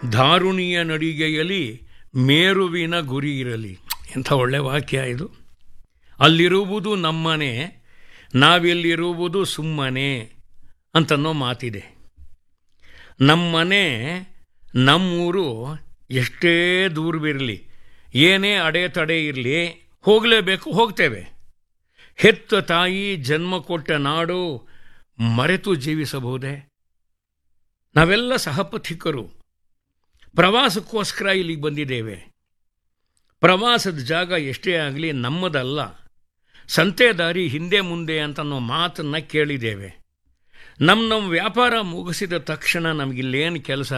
ದಾರುಣಿಯ ನಡಿಗೆಯಲ್ಲಿ ಮೇರುವಿನ ಗುರಿ ಇರಲಿ ಎಂಥ ಒಳ್ಳೆ ವಾಕ್ಯ ಇದು ಅಲ್ಲಿರುವುದು ನಮ್ಮನೆ ನಾವಿಲ್ಲಿರುವುದು ಸುಮ್ಮನೆ ಅಂತನ್ನೋ ಮಾತಿದೆ ನಮ್ಮನೆ ನಮ್ಮೂರು ಎಷ್ಟೇ ದೂರವಿರಲಿ ಏನೇ ಅಡೆತಡೆ ಇರಲಿ ಹೋಗಲೇಬೇಕು ಹೋಗ್ತೇವೆ ಹೆತ್ತ ತಾಯಿ ಜನ್ಮ ಕೊಟ್ಟ ನಾಡು ಮರೆತು ಜೀವಿಸಬಹುದೇ ನಾವೆಲ್ಲ ಸಹಪಥಿಕರು ಪ್ರವಾಸಕ್ಕೋಸ್ಕರ ಇಲ್ಲಿಗೆ ಬಂದಿದ್ದೇವೆ ಪ್ರವಾಸದ ಜಾಗ ಎಷ್ಟೇ ಆಗಲಿ ನಮ್ಮದಲ್ಲ ಸಂತೆ ದಾರಿ ಹಿಂದೆ ಮುಂದೆ ಅಂತ ಅನ್ನೋ ಮಾತನ್ನು ಕೇಳಿದ್ದೇವೆ ನಮ್ಮ ನಮ್ಮ ವ್ಯಾಪಾರ ಮುಗಿಸಿದ ತಕ್ಷಣ ನಮಗಿಲ್ಲೇನು ಕೆಲಸ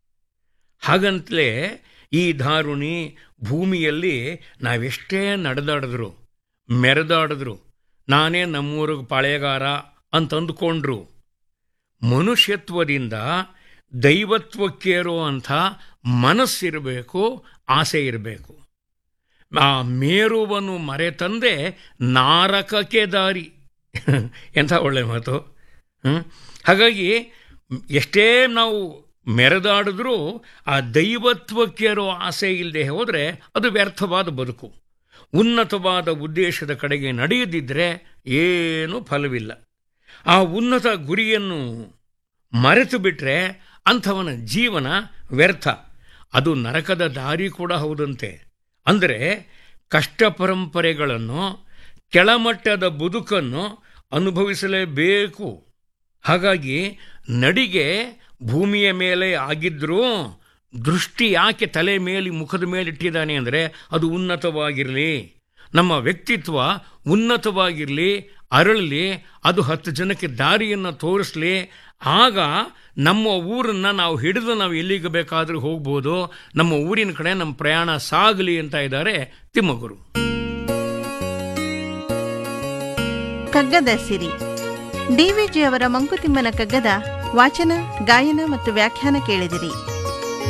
ಹಾಗಂತಲೇ ಈ ಧಾರುಣಿ ಭೂಮಿಯಲ್ಲಿ ನಾವೆಷ್ಟೇ ನಡೆದಾಡಿದ್ರು ಮೆರೆದಾಡಿದ್ರು ನಾನೇ ನಮ್ಮೂರಿಗೆ ಪಾಳೆಗಾರ ಅಂತ ಅಂದುಕೊಂಡ್ರು ಮನುಷ್ಯತ್ವದಿಂದ ದೈವತ್ವಕ್ಕೇರೋ ಅಂಥ ಮನಸ್ಸಿರಬೇಕು ಆಸೆ ಇರಬೇಕು ಆ ಮೇರುವನ್ನು ಮರೆತಂದೆ ನಾರಕಕ್ಕೆ ದಾರಿ ಎಂಥ ಒಳ್ಳೆ ಮಾತು ಹ್ಮ್? ಹಾಗಾಗಿ ಎಷ್ಟೇ ನಾವು ಮೆರೆದಾಡಿದ್ರೂ ಆ ದೈವತ್ವಕ್ಕೇರೋ ಆಸೆ ಇಲ್ಲದೆ ಹೋದರೆ ಅದು ವ್ಯರ್ಥವಾದ ಬದುಕು ಉನ್ನತವಾದ ಉದ್ದೇಶದ ಕಡೆಗೆ ನಡೆಯದಿದ್ದರೆ ಏನೂ ಫಲವಿಲ್ಲ ಆ ಉನ್ನತ ಗುರಿಯನ್ನು ಮರೆತು ಬಿಟ್ಟರೆ ಅಂಥವನ ಜೀವನ ವ್ಯರ್ಥ ಅದು ನರಕದ ದಾರಿ ಕೂಡ ಹೌದಂತೆ ಅಂದರೆ ಕಷ್ಟ ಪರಂಪರೆಗಳನ್ನು ಕೆಳಮಟ್ಟದ ಬದುಕನ್ನು ಅನುಭವಿಸಲೇಬೇಕು ಹಾಗಾಗಿ ನಡಿಗೆ ಭೂಮಿಯ ಮೇಲೆ ಆಗಿದ್ರೂ ದೃಷ್ಟಿ ಯಾಕೆ ತಲೆ ಮೇಲೆ ಮುಖದ ಮೇಲೆ ಇಟ್ಟಿದ್ದಾನೆ ಅಂದರೆ ಅದು ಉನ್ನತವಾಗಿರಲಿ ನಮ್ಮ ವ್ಯಕ್ತಿತ್ವ ಉನ್ನತವಾಗಿರಲಿ ಅರಳಲಿ ಅದು ಹತ್ತು ಜನಕ್ಕೆ ದಾರಿಯನ್ನು ತೋರಿಸಲಿ ಆಗ ನಮ್ಮ ಊರನ್ನು ನಾವು ಹಿಡಿದು ನಾವು ಎಲ್ಲಿಗೆ ಬೇಕಾದರೂ ಹೋಗ್ಬೋದು ನಮ್ಮ ಊರಿನ ಕಡೆ ನಮ್ಮ ಪ್ರಯಾಣ ಸಾಗಲಿ ಅಂತ ಇದ್ದಾರೆ ತಿಮ್ಮಗುರು ಕಗ್ಗದ ಸಿರಿ ಡಿವಿಜಿ ಅವರ ಮಂಕುತಿಮ್ಮನ ಕಗ್ಗದ ವಾಚನ ಗಾಯನ ಮತ್ತು ವ್ಯಾಖ್ಯಾನ ಕೇಳಿದಿರಿ